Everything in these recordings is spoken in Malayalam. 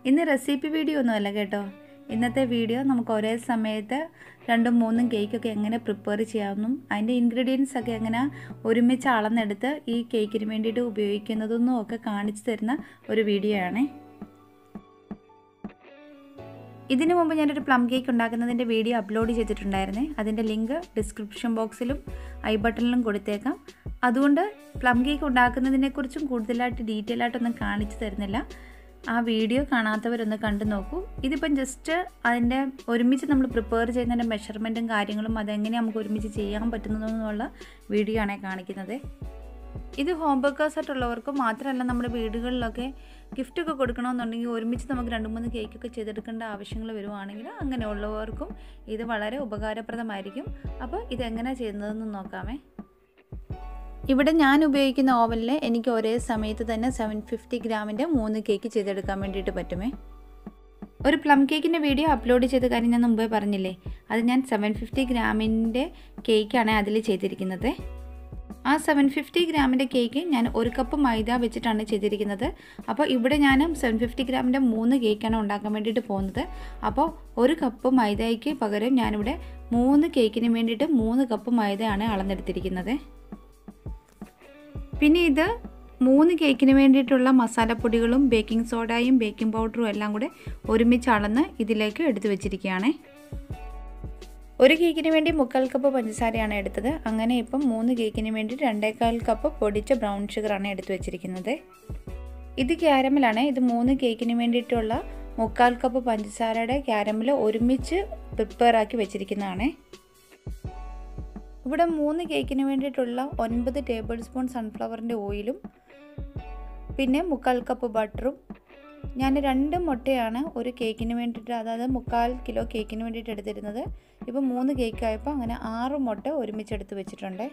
ഇന്ന് റെസിപ്പി വീഡിയോ ഒന്നുമല്ല കേട്ടോ ഇന്നത്തെ വീഡിയോ നമുക്ക് ഒരേ സമയത്ത് രണ്ടും മൂന്നും കേക്കൊക്കെ എങ്ങനെ പ്രിപ്പയർ ചെയ്യാമെന്നും അതിൻ്റെ ഇൻഗ്രീഡിയൻസ് ഒക്കെ എങ്ങനെ ഒരുമിച്ച് അളന്നെടുത്ത് ഈ കേക്കിന് വേണ്ടിയിട്ട് ഉപയോഗിക്കുന്നതെന്നും ഒക്കെ കാണിച്ചു തരുന്ന ഒരു വീഡിയോ ആണേ ഇതിനു മുമ്പ് ഞാനൊരു പ്ലം കേക്ക് ഉണ്ടാക്കുന്നതിൻ്റെ വീഡിയോ അപ്ലോഡ് ചെയ്തിട്ടുണ്ടായിരുന്നേ അതിൻ്റെ ലിങ്ക് ഡിസ്ക്രിപ്ഷൻ ബോക്സിലും ഐ ബട്ടണിലും കൊടുത്തേക്കാം അതുകൊണ്ട് പ്ലം കേക്ക് ഉണ്ടാക്കുന്നതിനെക്കുറിച്ചും കൂടുതലായിട്ട് ഡീറ്റെയിൽ ആയിട്ടൊന്നും കാണിച്ചു തരുന്നില്ല ആ വീഡിയോ കാണാത്തവരൊന്ന് കണ്ടു നോക്കൂ ഇതിപ്പം ജസ്റ്റ് അതിൻ്റെ ഒരുമിച്ച് നമ്മൾ പ്രിപ്പയർ ചെയ്യുന്നതിൻ്റെ മെഷർമെൻറ്റും കാര്യങ്ങളും അതെങ്ങനെ നമുക്ക് ഒരുമിച്ച് ചെയ്യാൻ പറ്റുന്നതെന്നുള്ള വീഡിയോ ആണ് കാണിക്കുന്നത് ഇത് ഹോം ബേക്കേഴ്സ് ആയിട്ടുള്ളവർക്കും മാത്രമല്ല നമ്മുടെ വീടുകളിലൊക്കെ ഗിഫ്റ്റൊക്കെ കൊടുക്കണമെന്നുണ്ടെങ്കിൽ ഒരുമിച്ച് നമുക്ക് രണ്ട് മൂന്ന് കേക്കൊക്കെ ചെയ്തെടുക്കേണ്ട ആവശ്യങ്ങൾ വരുവാണെങ്കിൽ അങ്ങനെയുള്ളവർക്കും ഇത് വളരെ ഉപകാരപ്രദമായിരിക്കും അപ്പോൾ ഇതെങ്ങനെ ചെയ്യുന്നതെന്ന് നോക്കാമേ ഇവിടെ ഞാൻ ഉപയോഗിക്കുന്ന ഓവനിൽ എനിക്ക് ഒരേ സമയത്ത് തന്നെ സെവൻ ഫിഫ്റ്റി ഗ്രാമിൻ്റെ മൂന്ന് കേക്ക് ചെയ്തെടുക്കാൻ വേണ്ടിയിട്ട് പറ്റുമേ ഒരു പ്ലം കേക്കിൻ്റെ വീഡിയോ അപ്ലോഡ് ചെയ്ത കാര്യം ഞാൻ മുമ്പേ പറഞ്ഞില്ലേ അത് ഞാൻ സെവൻ ഫിഫ്റ്റി ഗ്രാമിൻ്റെ കേക്കാണ് അതിൽ ചെയ്തിരിക്കുന്നത് ആ സെവൻ ഫിഫ്റ്റി ഗ്രാമിൻ്റെ കേക്ക് ഞാൻ ഒരു കപ്പ് മൈദ വെച്ചിട്ടാണ് ചെയ്തിരിക്കുന്നത് അപ്പോൾ ഇവിടെ ഞാൻ സെവൻ ഫിഫ്റ്റി ഗ്രാമിൻ്റെ മൂന്ന് കേക്കാണ് ഉണ്ടാക്കാൻ വേണ്ടിയിട്ട് പോകുന്നത് അപ്പോൾ ഒരു കപ്പ് മൈദയ്ക്ക് പകരം ഞാനിവിടെ മൂന്ന് കേക്കിന് വേണ്ടിയിട്ട് മൂന്ന് കപ്പ് മൈദയാണ് അളന്നെടുത്തിരിക്കുന്നത് പിന്നെ ഇത് മൂന്ന് കേക്കിന് വേണ്ടിയിട്ടുള്ള മസാലപ്പൊടികളും ബേക്കിംഗ് സോഡയും ബേക്കിംഗ് പൗഡറും എല്ലാം കൂടെ ഒരുമിച്ച് അളന്ന് ഇതിലേക്ക് എടുത്തു വെച്ചിരിക്കുകയാണ് ഒരു കേക്കിന് വേണ്ടി മുക്കാൽ കപ്പ് പഞ്ചസാരയാണ് എടുത്തത് അങ്ങനെ ഇപ്പം മൂന്ന് കേക്കിന് വേണ്ടി രണ്ടേകാൽ കപ്പ് പൊടിച്ച ബ്രൗൺ ഷുഗറാണ് എടുത്തു വെച്ചിരിക്കുന്നത് ഇത് ക്യാരമലാണ് ഇത് മൂന്ന് കേക്കിന് വേണ്ടിയിട്ടുള്ള മുക്കാൽ കപ്പ് പഞ്ചസാരയുടെ ക്യാരമൽ ഒരുമിച്ച് പ്രിപ്പയർ ആക്കി വെച്ചിരിക്കുന്നതാണ് ഇവിടെ മൂന്ന് കേക്കിന് വേണ്ടിയിട്ടുള്ള ഒൻപത് ടേബിൾ സ്പൂൺ സൺഫ്ലവറിൻ്റെ ഓയിലും പിന്നെ മുക്കാൽ കപ്പ് ബട്ടറും ഞാൻ രണ്ട് മുട്ടയാണ് ഒരു കേക്കിന് വേണ്ടിയിട്ട് അതായത് മുക്കാൽ കിലോ കേക്കിന് വേണ്ടിയിട്ട് എടുത്തിരുന്നത് ഇപ്പോൾ മൂന്ന് കേക്ക് ആയപ്പോൾ അങ്ങനെ ആറ് മുട്ട ഒരുമിച്ച് എടുത്ത് വെച്ചിട്ടുണ്ട്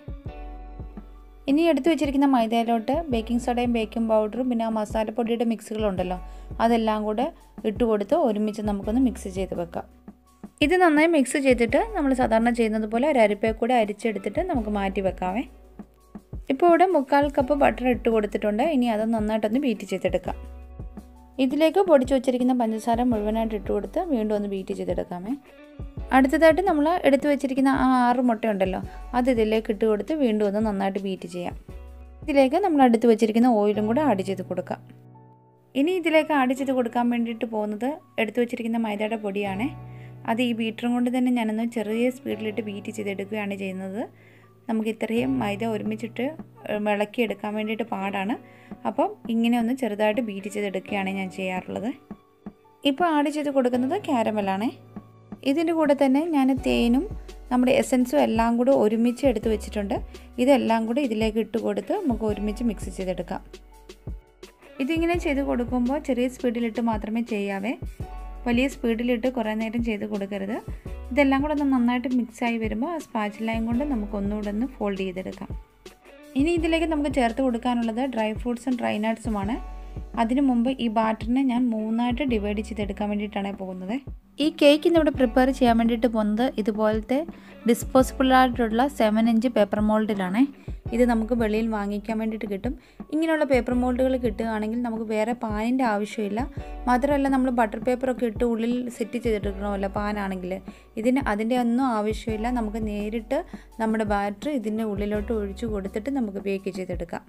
ഇനി എടുത്തു വെച്ചിരിക്കുന്ന മൈദയിലോട്ട് ബേക്കിംഗ് സോഡയും ബേക്കിംഗ് പൗഡറും പിന്നെ ആ മസാലപ്പൊടിയുടെ മിക്സുകളുണ്ടല്ലോ അതെല്ലാം കൂടെ ഇട്ട് കൊടുത്ത് ഒരുമിച്ച് നമുക്കൊന്ന് മിക്സ് ചെയ്ത് വെക്കാം ഇത് നന്നായി മിക്സ് ചെയ്തിട്ട് നമ്മൾ സാധാരണ ചെയ്യുന്നത് പോലെ ഒരു അരിപ്പയെ കൂടെ അരിച്ചെടുത്തിട്ട് നമുക്ക് മാറ്റി വെക്കാവേ ഇപ്പോൾ ഇവിടെ മുക്കാൽ കപ്പ് ബട്ടർ ഇട്ട് കൊടുത്തിട്ടുണ്ട് ഇനി അത് നന്നായിട്ടൊന്ന് ബീറ്റ് ചെയ്തെടുക്കാം ഇതിലേക്ക് പൊടിച്ചു വച്ചിരിക്കുന്ന പഞ്ചസാര മുഴുവനായിട്ട് ഇട്ട് കൊടുത്ത് വീണ്ടും ഒന്ന് ബീറ്റ് ചെയ്തെടുക്കാമേ അടുത്തതായിട്ട് നമ്മൾ എടുത്തു വെച്ചിരിക്കുന്ന ആ ആറ് മുട്ടയുണ്ടല്ലോ അത് ഇതിലേക്ക് ഇട്ട് കൊടുത്ത് വീണ്ടും ഒന്ന് നന്നായിട്ട് ബീറ്റ് ചെയ്യാം ഇതിലേക്ക് നമ്മൾ എടുത്തു വെച്ചിരിക്കുന്ന ഓയിലും കൂടെ ആഡ് ചെയ്ത് കൊടുക്കാം ഇനി ഇതിലേക്ക് ആഡ് ചെയ്ത് കൊടുക്കാൻ വേണ്ടിയിട്ട് പോകുന്നത് എടുത്തു വെച്ചിരിക്കുന്ന മൈദയുടെ പൊടിയാണ് അത് ഈ ബീറ്ററും കൊണ്ട് തന്നെ ഞാനൊന്ന് ചെറിയ സ്പീഡിലിട്ട് ബീറ്റ് ചെയ്തെടുക്കുകയാണ് ചെയ്യുന്നത് നമുക്ക് ഇത്രയും മൈദ ഒരുമിച്ചിട്ട് വിളക്കിയെടുക്കാൻ വേണ്ടിയിട്ട് പാടാണ് അപ്പം ഇങ്ങനെ ഒന്ന് ചെറുതായിട്ട് ബീറ്റ് ചെയ്തെടുക്കുകയാണ് ഞാൻ ചെയ്യാറുള്ളത് ഇപ്പോൾ ആഡ് ചെയ്ത് കൊടുക്കുന്നത് ക്യാരമലാണ് ഇതിൻ്റെ കൂടെ തന്നെ ഞാൻ തേനും നമ്മുടെ എസൻസും എല്ലാം കൂടെ ഒരുമിച്ച് എടുത്ത് വെച്ചിട്ടുണ്ട് ഇതെല്ലാം കൂടെ ഇതിലേക്ക് ഇട്ട് കൊടുത്ത് നമുക്ക് ഒരുമിച്ച് മിക്സ് ചെയ്തെടുക്കാം ഇതിങ്ങനെ ചെയ്ത് കൊടുക്കുമ്പോൾ ചെറിയ സ്പീഡിലിട്ട് മാത്രമേ ചെയ്യാവേ വലിയ സ്പീഡിലിട്ട് കുറേ നേരം ചെയ്ത് കൊടുക്കരുത് ഇതെല്ലാം കൂടെ ഒന്ന് നന്നായിട്ട് മിക്സായി വരുമ്പോൾ ആ സ്പാച്ചിലയും കൊണ്ട് നമുക്ക് ഒന്നുകൂടെ ഒന്ന് ഫോൾഡ് ചെയ്തെടുക്കാം ഇനി ഇതിലേക്ക് നമുക്ക് ചേർത്ത് കൊടുക്കാനുള്ളത് ഡ്രൈ ഫ്രൂട്ട്സും ഡ്രൈ നട്ട്സുമാണ് അതിനു മുമ്പ് ഈ ബാറ്ററിനെ ഞാൻ മൂന്നായിട്ട് ഡിവൈഡ് ചെയ്തെടുക്കാൻ വേണ്ടിയിട്ടാണ് പോകുന്നത് ഈ കേക്ക് ഇന്നിവിടെ പ്രിപ്പയർ ചെയ്യാൻ വേണ്ടിയിട്ട് പോകുന്നത് ഇതുപോലത്തെ ഡിസ്പോസിബിൾ ആയിട്ടുള്ള സെവൻ ഇഞ്ച് പേപ്പർ മോൾഡിലാണ് ഇത് നമുക്ക് വെളിയിൽ വാങ്ങിക്കാൻ വേണ്ടിയിട്ട് കിട്ടും ഇങ്ങനെയുള്ള പേപ്പർ മോൾഡുകൾ കിട്ടുകയാണെങ്കിൽ നമുക്ക് വേറെ പാനിൻ്റെ ആവശ്യമില്ല മാത്രമല്ല നമ്മൾ ബട്ടർ പേപ്പറൊക്കെ ഇട്ട് ഉള്ളിൽ സെറ്റ് ചെയ്തെടുക്കണമല്ലോ പാനാണെങ്കിൽ ഇതിന് അതിൻ്റെ ഒന്നും ആവശ്യമില്ല നമുക്ക് നേരിട്ട് നമ്മുടെ ബാറ്ററി ഇതിൻ്റെ ഉള്ളിലോട്ട് ഒഴിച്ചു കൊടുത്തിട്ട് നമുക്ക് ബേക്ക് ചെയ്തെടുക്കാം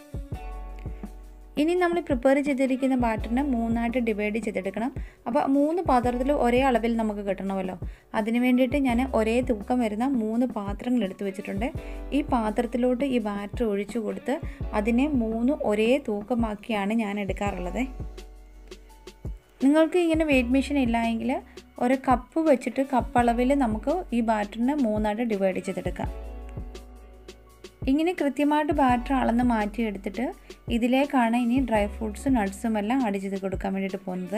ഇനി നമ്മൾ പ്രിപ്പയർ ചെയ്തിരിക്കുന്ന ബാറ്ററിനെ മൂന്നായിട്ട് ഡിവൈഡ് ചെയ്തെടുക്കണം അപ്പോൾ മൂന്ന് പാത്രത്തിൽ ഒരേ അളവിൽ നമുക്ക് കിട്ടണമല്ലോ അതിന് വേണ്ടിയിട്ട് ഞാൻ ഒരേ തൂക്കം വരുന്ന മൂന്ന് പാത്രങ്ങൾ എടുത്തു വെച്ചിട്ടുണ്ട് ഈ പാത്രത്തിലോട്ട് ഈ ബാറ്റർ ഒഴിച്ചു കൊടുത്ത് അതിനെ മൂന്ന് ഒരേ തൂക്കമാക്കിയാണ് ഞാൻ എടുക്കാറുള്ളത് നിങ്ങൾക്ക് ഇങ്ങനെ വെയിറ്റ് മെഷീൻ ഇല്ലായെങ്കിൽ ഒരു കപ്പ് വെച്ചിട്ട് കപ്പ് അളവിൽ നമുക്ക് ഈ ബാറ്ററിനെ മൂന്നായിട്ട് ഡിവൈഡ് ചെയ്തെടുക്കാം ഇങ്ങനെ കൃത്യമായിട്ട് ബാറ്റർ അളന്ന് മാറ്റിയെടുത്തിട്ട് ഇതിലേക്കാണ് ഇനി ഡ്രൈ ഫ്രൂട്ട്സും നട്ട്സും എല്ലാം ആഡ് ചെയ്ത് കൊടുക്കാൻ വേണ്ടിയിട്ട് പോകുന്നത്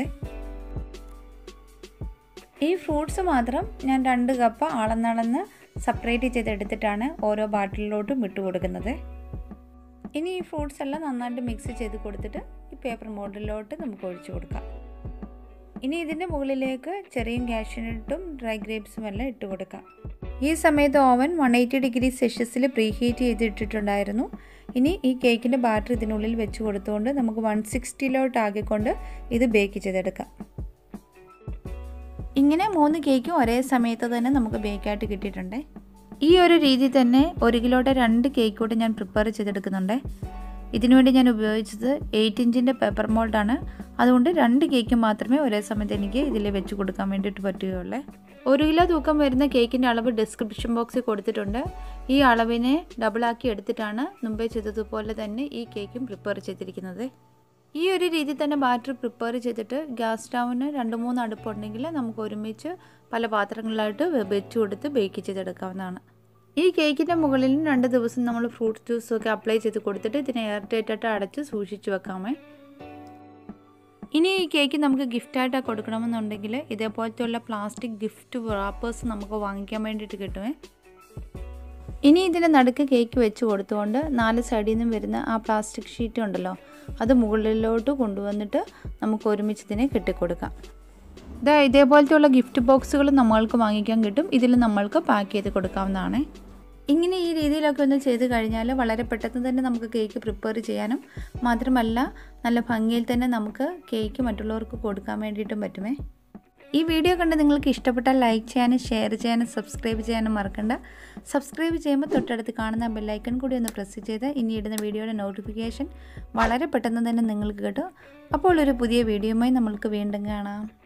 ഈ ഫ്രൂട്ട്സ് മാത്രം ഞാൻ രണ്ട് കപ്പ് അളന്നളന്ന് സെപ്പറേറ്റ് ചെയ്തെടുത്തിട്ടാണ് ഓരോ ബാറ്റിലോട്ടും ഇട്ട് കൊടുക്കുന്നത് ഇനി ഈ ഫ്രൂട്ട്സ് എല്ലാം നന്നായിട്ട് മിക്സ് ചെയ്ത് കൊടുത്തിട്ട് ഈ പേപ്പർ മോഡിലോട്ട് നമുക്ക് ഒഴിച്ചു കൊടുക്കാം ഇനി ഇതിൻ്റെ മുകളിലേക്ക് ചെറിയ കാഷ്യൂനട്ടും ഡ്രൈ ഗ്രേപ്സും എല്ലാം ഇട്ട് കൊടുക്കാം ഈ സമയത്ത് ഓവൻ വൺ എയ്റ്റി ഡിഗ്രി സെഷ്യസിൽ പ്രീ ഹീറ്റ് ചെയ്തിട്ടിട്ടുണ്ടായിരുന്നു ഇനി ഈ കേക്കിൻ്റെ ബാറ്റർ ഇതിനുള്ളിൽ വെച്ച് കൊടുത്തുകൊണ്ട് നമുക്ക് വൺ സിക്സ്റ്റിയിലോട്ട് ആക്കിക്കൊണ്ട് ഇത് ബേക്ക് ചെയ്തെടുക്കാം ഇങ്ങനെ മൂന്ന് കേക്കും ഒരേ സമയത്ത് തന്നെ നമുക്ക് ബേക്കായിട്ട് കിട്ടിയിട്ടുണ്ട് ഈ ഒരു രീതി തന്നെ ഒരു കിലോയുടെ രണ്ട് കേക്ക് കൂടെ ഞാൻ പ്രിപ്പയർ ചെയ്തെടുക്കുന്നുണ്ട് ഇതിനുവേണ്ടി ഞാൻ ഉപയോഗിച്ചത് എയ്റ്റ് ഇഞ്ചിൻ്റെ പേപ്പർ മോൾഡാണ് അതുകൊണ്ട് രണ്ട് കേക്ക് മാത്രമേ ഒരേ സമയത്ത് എനിക്ക് ഇതിൽ വെച്ച് കൊടുക്കാൻ വേണ്ടിയിട്ട് പറ്റുകയുള്ളൂ ഒരു കിലോ തൂക്കം വരുന്ന കേക്കിൻ്റെ അളവ് ഡിസ്ക്രിപ്ഷൻ ബോക്സിൽ കൊടുത്തിട്ടുണ്ട് ഈ അളവിനെ ഡബിളാക്കി എടുത്തിട്ടാണ് മുമ്പേ ചെയ്തതുപോലെ തന്നെ ഈ കേക്കും പ്രിപ്പയർ ചെയ്തിരിക്കുന്നത് ഈ ഒരു രീതിയിൽ തന്നെ ബാറ്റർ പ്രിപ്പയർ ചെയ്തിട്ട് ഗ്യാസ് സ്റ്റൗവിന് രണ്ട് മൂന്ന് അടുപ്പുണ്ടെങ്കിൽ നമുക്ക് ഒരുമിച്ച് പല പാത്രങ്ങളിലായിട്ട് വെച്ച് കൊടുത്ത് ബേക്ക് ചെയ്തെടുക്കാവുന്നതാണ് ഈ കേക്കിൻ്റെ മുകളിൽ രണ്ട് ദിവസം നമ്മൾ ഫ്രൂട്ട് ജ്യൂസും ഒക്കെ അപ്ലൈ ചെയ്ത് കൊടുത്തിട്ട് ഇതിനെ എയർ ടൈറ്റായിട്ട് അടച്ച് സൂക്ഷിച്ച് വെക്കാമേ ഇനി ഈ കേക്ക് നമുക്ക് ഗിഫ്റ്റായിട്ട് കൊടുക്കണമെന്നുണ്ടെങ്കിൽ ഇതേപോലത്തെയുള്ള പ്ലാസ്റ്റിക് ഗിഫ്റ്റ് റാപ്പേഴ്സ് നമുക്ക് വാങ്ങിക്കാൻ വേണ്ടിയിട്ട് കിട്ടുമേ ഇനി ഇതിൻ്റെ നടുക്ക് കേക്ക് വെച്ച് കൊടുത്തുകൊണ്ട് നാല് സൈഡിൽ നിന്നും വരുന്ന ആ പ്ലാസ്റ്റിക് ഷീറ്റ് ഉണ്ടല്ലോ അത് മുകളിലോട്ട് കൊണ്ടുവന്നിട്ട് നമുക്ക് ഒരുമിച്ച് ഇതിനെ കെട്ടിക്കൊടുക്കാം ഇതാ ഇതേപോലത്തെയുള്ള ഗിഫ്റ്റ് ബോക്സുകൾ നമ്മൾക്ക് വാങ്ങിക്കാൻ കിട്ടും ഇതിൽ നമ്മൾക്ക് പാക്ക് ചെയ്ത് കൊടുക്കാവുന്നതാണ് ഇങ്ങനെ ഈ രീതിയിലൊക്കെ ഒന്ന് ചെയ്ത് കഴിഞ്ഞാൽ വളരെ പെട്ടെന്ന് തന്നെ നമുക്ക് കേക്ക് പ്രിപ്പയർ ചെയ്യാനും മാത്രമല്ല നല്ല ഭംഗിയിൽ തന്നെ നമുക്ക് കേക്ക് മറ്റുള്ളവർക്ക് കൊടുക്കാൻ വേണ്ടിയിട്ടും പറ്റുമേ ഈ വീഡിയോ കണ്ട് നിങ്ങൾക്ക് ഇഷ്ടപ്പെട്ടാൽ ലൈക്ക് ചെയ്യാനും ഷെയർ ചെയ്യാനും സബ്സ്ക്രൈബ് ചെയ്യാനും മറക്കണ്ട സബ്സ്ക്രൈബ് ചെയ്യുമ്പോൾ തൊട്ടടുത്ത് കാണുന്ന ബെല്ലൈക്കൺ കൂടി ഒന്ന് പ്രസ് ചെയ്ത് ഇനി ഇടുന്ന വീഡിയോയുടെ നോട്ടിഫിക്കേഷൻ വളരെ പെട്ടെന്ന് തന്നെ നിങ്ങൾക്ക് കിട്ടും അപ്പോൾ ഒരു പുതിയ വീഡിയോയുമായി നമ്മൾക്ക് വീണ്ടും കാണാം